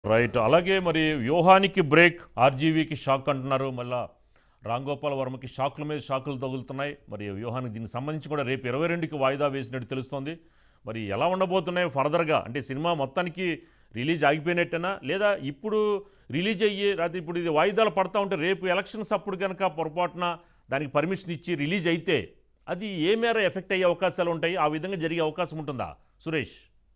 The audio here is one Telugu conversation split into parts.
రైట్ అలాగే మరి వ్యూహానికి బ్రేక్ ఆర్జీవీకి షాక్ అంటున్నారు మళ్ళా రాంగోపాల్ వర్మకి షాకుల మీద షాకులు తగులుతున్నాయి మరి వ్యూహానికి దీనికి సంబంధించి కూడా రేపు ఇరవై రెండుకి వాయిదా వేసినట్టు తెలుస్తోంది మరి ఎలా ఉండబోతున్నాయి ఫర్దర్గా అంటే సినిమా మొత్తానికి రిలీజ్ ఆగిపోయినట్టేనా లేదా ఇప్పుడు రిలీజ్ అయ్యి లేకపోతే ఇప్పుడు ఇది వాయిదాలు పడతా ఉంటే రేపు ఎలక్షన్స్ అప్పుడు కనుక పొరపాటున దానికి పర్మిషన్ ఇచ్చి రిలీజ్ అయితే అది ఏ మేర ఎఫెక్ట్ అయ్యే అవకాశాలు ఉంటాయి ఆ విధంగా జరిగే అవకాశం ఉంటుందా సురేష్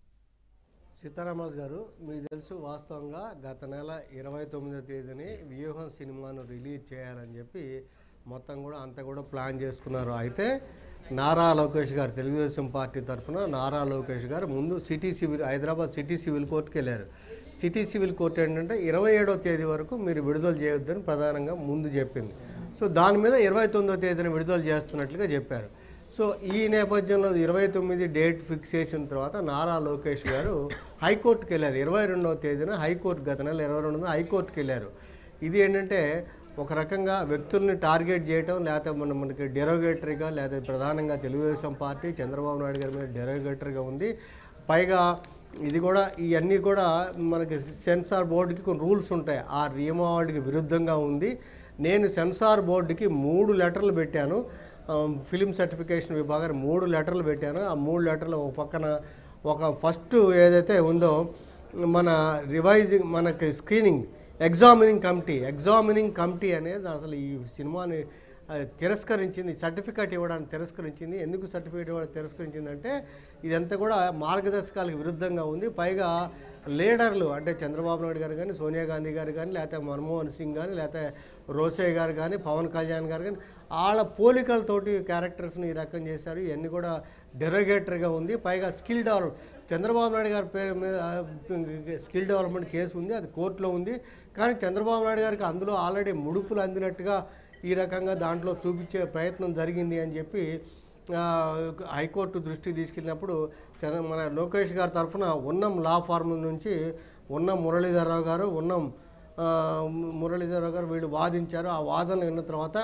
సీతారామరాజు గారు మీకు తెలుసు వాస్తవంగా గత నెల ఇరవై తొమ్మిదో తేదీని వ్యూహం సినిమాను రిలీజ్ చేయాలని చెప్పి మొత్తం కూడా అంతా కూడా ప్లాన్ చేసుకున్నారు అయితే నారా లోకేష్ గారు తెలుగుదేశం పార్టీ తరఫున నారా లోకేష్ గారు ముందు city civil Hyderabad city civil కోర్టుకి వెళ్ళారు సిటీ సివిల్ కోర్టు ఏంటంటే ఇరవై ఏడో తేదీ వరకు మీరు విడుదల చేయొద్దని ప్రధానంగా ముందు చెప్పింది సో దాని మీద ఇరవై తొమ్మిదో తేదీన విడుదల చేస్తున్నట్లుగా చెప్పారు సో ఈ నేపథ్యంలో ఇరవై తొమ్మిది డేట్ ఫిక్స్ చేసిన తర్వాత నారా లోకేష్ గారు హైకోర్టుకి వెళ్ళారు ఇరవై రెండవ తేదీన హైకోర్టు గత నెల ఇరవై రెండున హైకోర్టుకి వెళ్ళారు ఇది ఏంటంటే ఒక రకంగా వ్యక్తుల్ని టార్గెట్ చేయటం లేకపోతే మన మనకి డెరోగేటరీగా లేకపోతే ప్రధానంగా తెలుగుదేశం పార్టీ చంద్రబాబు నాయుడు గారి మీద డెరోగేటరీగా ఉంది పైగా ఇది కూడా ఇవన్నీ కూడా మనకి సెన్సార్ బోర్డుకి కొన్ని రూల్స్ ఉంటాయి ఆ నియమావళికి విరుద్ధంగా ఉంది నేను సెన్సార్ బోర్డుకి మూడు లెటర్లు పెట్టాను ఫిలిం సర్టిఫికేషన్ విభాగానికి మూడు లెటర్లు పెట్టాను ఆ మూడు లెటర్లు ఒక పక్కన ఒక ఫస్ట్ ఏదైతే ఉందో మన రివైజింగ్ మనకి screening examining committee examining committee అనేది అసలు ఈ సినిమాని ఆ, తిరస్కరించింది సర్టిఫికేట్ ఇవ్వడానికి తిరస్కరించింది ఎందుకు సర్టిఫికేట్ ఇవ్వడానికి తిరస్కరించిందంటే ఇదంతా కూడా మార్గదర్శకాలకు విరుద్ధంగా ఉంది పైగా లీడర్లు అంటే చంద్రబాబు నాయుడు గారు కానీ సోనియా గాంధీ గారు కానీ లేకపోతే మన్మోహన్ సింగ్ కానీ లేకపోతే రోసయ్య గారు కానీ పవన్ కళ్యాణ్ గారు కానీ వాళ్ళ పోలికలతోటి క్యారెక్టర్స్ని ఈ రకం చేశారు ఇవన్నీ కూడా డెరోగేటరీగా ఉంది పైగా స్కిల్ డెవలప్ చంద్రబాబు నాయుడు గారి పేరు మీద స్కిల్ డెవలప్మెంట్ కేసు ఉంది అది కోర్టులో ఉంది కానీ చంద్రబాబు నాయుడు గారికి అందులో ఆల్రెడీ ముడుపులు అందినట్టుగా ఈ రకంగా దాంట్లో చూపించే ప్రయత్నం జరిగింది అని చెప్పి ఆ, హైకోర్టు దృష్టికి తీసుకెళ్ళినప్పుడు చంద్ర మన లోకేష్ గారి తరఫున ఉన్నం లా ఫార్మ్ నుంచి ఉన్నం మురళీధరరావు గారు ఉన్నం ఆ, మురళీధరరావు గారు వీళ్ళు వాదించారు ఆ వాదనలు విన్న తర్వాత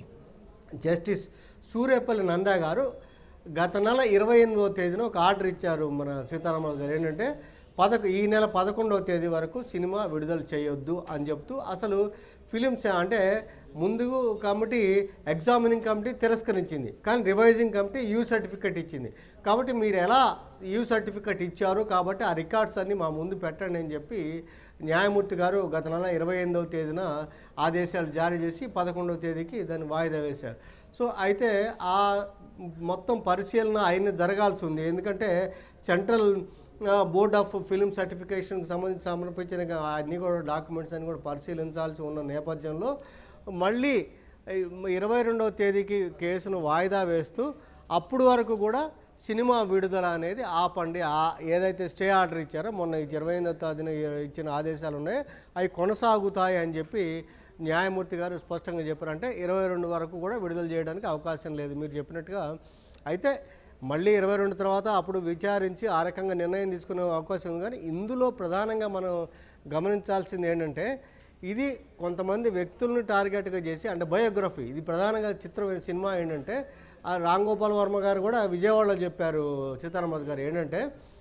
జస్టిస్ సూర్యపల్లి నందా గారు గత నెల ఇరవై ఎనిమిదవ తేదీన ఒక ఆర్డర్ ఇచ్చారు మన సీతారామరాజు గారు ఏంటంటే పదకొ ఈ నెల పదకొండవ తేదీ వరకు సినిమా విడుదల చేయొద్దు అని చెప్తూ అసలు ఫిలిమ్స్ అంటే ముందు కమిటీ ఎగ్జామినింగ్ కమిటీ తిరస్కరించింది కానీ రివైజింగ్ కమిటీ యూ సర్టిఫికెట్ ఇచ్చింది కాబట్టి మీరు ఎలా యూ సర్టిఫికెట్ ఇచ్చారు కాబట్టి ఆ రికార్డ్స్ అన్నీ మా ముందు పెట్టండి అని చెప్పి న్యాయమూర్తి గారు గత నెల ఇరవై ఎనిమిదవ తేదీన ఆదేశాలు జారీ చేసి పదకొండవ తేదీకి దాన్ని వాయిదా వేశారు సో అయితే ఆ మొత్తం పరిశీలన అయిన జరగాల్సి ఉంది ఎందుకంటే సెంట్రల్ బోర్డ్ ఆఫ్ ఫిల్మ్ సర్టిఫికేషన్కి సంబంధించి సమర్పించిన అన్ని కూడా డాక్యుమెంట్స్ అన్ని కూడా పరిశీలించాల్సి ఉన్న నేపథ్యంలో మళ్ళీ ఇరవై రెండవ తేదీకి కేసును వాయిదా వేస్తూ అప్పుడు వరకు కూడా సినిమా విడుదల అనేది ఆపండి ఆ ఏదైతే స్టే ఆర్డర్ ఇచ్చారో మొన్న ఈ ఇరవై ఎనిమిదో తేదీన ఇచ్చిన ఆదేశాలు ఉన్నాయో అవి కొనసాగుతాయి అని చెప్పి న్యాయమూర్తి గారు స్పష్టంగా చెప్పారంటే ఇరవై రెండు వరకు కూడా విడుదల చేయడానికి అవకాశం లేదు మీరు చెప్పినట్టుగా అయితే మళ్ళీ ఇరవై రెండు తర్వాత అప్పుడు విచారించి ఆ రకంగా నిర్ణయం తీసుకునే అవకాశం ఉంది కానీ ఇందులో ప్రధానంగా మనం గమనించాల్సింది ఏంటంటే ఇది కొంతమంది వ్యక్తులను టార్గెట్గా చేసి అంటే బయోగ్రఫీ ఇది ప్రధానంగా చిత్రం సినిమా ఏంటంటే ఆ రామ్ గోపాల్ వర్మ గారు కూడా విజయవాడలో చెప్పారు సీతారామరాజు గారు ఏంటంటే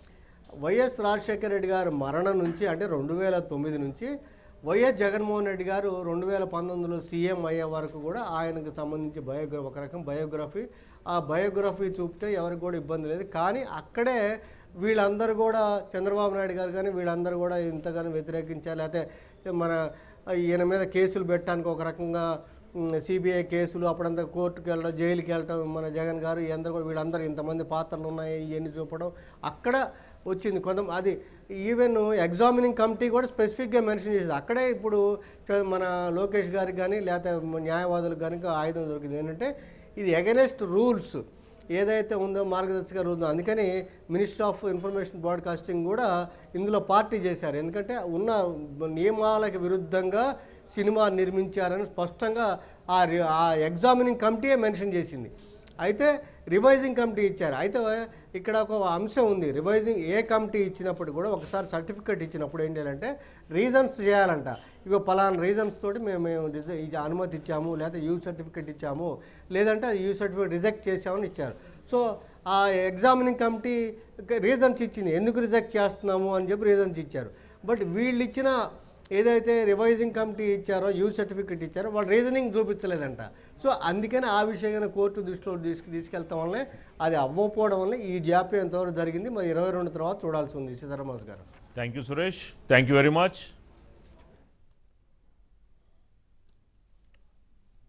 వైఎస్ రాజశేఖర రెడ్డి గారు మరణం నుంచి అంటే రెండు వేల తొమ్మిది నుంచి వైఎస్ జగన్మోహన్ రెడ్డి గారు రెండు వేల పంతొమ్మిదిలో సీఎం అయ్యే వరకు కూడా ఆయనకు సంబంధించి బయోగ్రఫీ ఒక రకం బయోగ్రఫీ ఆ బయోగ్రఫీ చూపితే ఎవరికి కూడా ఇబ్బంది లేదు కానీ అక్కడే వీళ్ళందరూ కూడా చంద్రబాబు నాయుడు గారు కానీ వీళ్ళందరూ కూడా ఇంతగానో వ్యతిరేకించారు లేకపోతే మన ఈయన మీద కేసులు పెట్టడానికి ఒక రకంగా సిబిఐ కేసులు అప్పుడంతా కోర్టుకు వెళ్ళడం జైలుకి వెళ్ళటం మన జగన్ గారు ఈ అందరూ కూడా వీళ్ళందరూ ఇంతమంది పాత్రలు ఉన్నాయి ఇవన్నీ చూపడం అక్కడ వచ్చింది కొంత అది ఈవెన్ ఎగ్జామినింగ్ కమిటీ కూడా స్పెసిఫిక్గా మెన్షన్ చేసింది అక్కడే ఇప్పుడు చ- మన లోకేష్ గారికి కానీ లేకపోతే న్యాయవాదులకు కానీ ఆయుధం దొరికింది ఏంటంటే ఇది అగెనెస్ట్ రూల్స్ ఏదైతే ఉందో మార్గదర్శక రూల్స్ అందుకని మినిస్టర్ ఆఫ్ ఇన్ఫర్మేషన్ బ్రాడ్కాస్టింగ్ కూడా ఇందులో పార్టీ చేశారు ఎందుకంటే ఉన్న నియమాలకు విరుద్ధంగా సినిమా నిర్మించారని స్పష్టంగా ఆ రి- ఆ ఎగ్జామినింగ్ కమిటీయే మెన్షన్ చేసింది అయితే రివైజింగ్ కమిటీ ఇచ్చారు అయితే ఇక్కడ ఒక అంశం ఉంది రివైజింగ్ ఏ కమిటీ ఇచ్చినప్పుడు కూడా ఒకసారి సర్టిఫికేట్ ఇచ్చినప్పుడు ఏంటి అంటే రీజన్స్ చేయాలంట ఇగో పలానా రీజన్స్ తోటి మేము మేము రిజ- ఇది అనుమతి ఇచ్చాము లేదా యూ సర్టిఫికేట్ ఇచ్చాము లేదంటే యూ సర్టిఫికేట్ రిజెక్ట్ చేసామని ఇచ్చారు సో ఆ ఎగ్జామినింగ్ కమిటీ రీజన్స్ ఇచ్చింది ఎందుకు రిజెక్ట్ చేస్తున్నాము అని చెప్పి రీజన్స్ ఇచ్చారు బట్ వీళ్ళు ఇచ్చిన ఏదైతే రివైజింగ్ కమిటీ ఇచ్చారో యూ సర్టిఫికేట్ ఇచ్చారో వాళ్ళు రీజనింగ్ చూపించలేదంట సో అందుకని ఆ విషయాన్ని కోర్టు దృష్టిలో తీసుకు తీసుకెళ్తాం వల్లనే అది అవ్వకపోవడం వల్ల ఈ జాప్యం ఎంతవరకు జరిగింది మరి ఇరవై రెండు తర్వాత చూడాల్సి ఉంది Sitaramaraju garu thank you Suresh thank you very much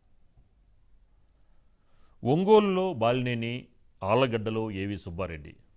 ఒంగోలులో బాలినేని ఆళ్లగడ్డలో ఏవి సుబ్బారెడ్డి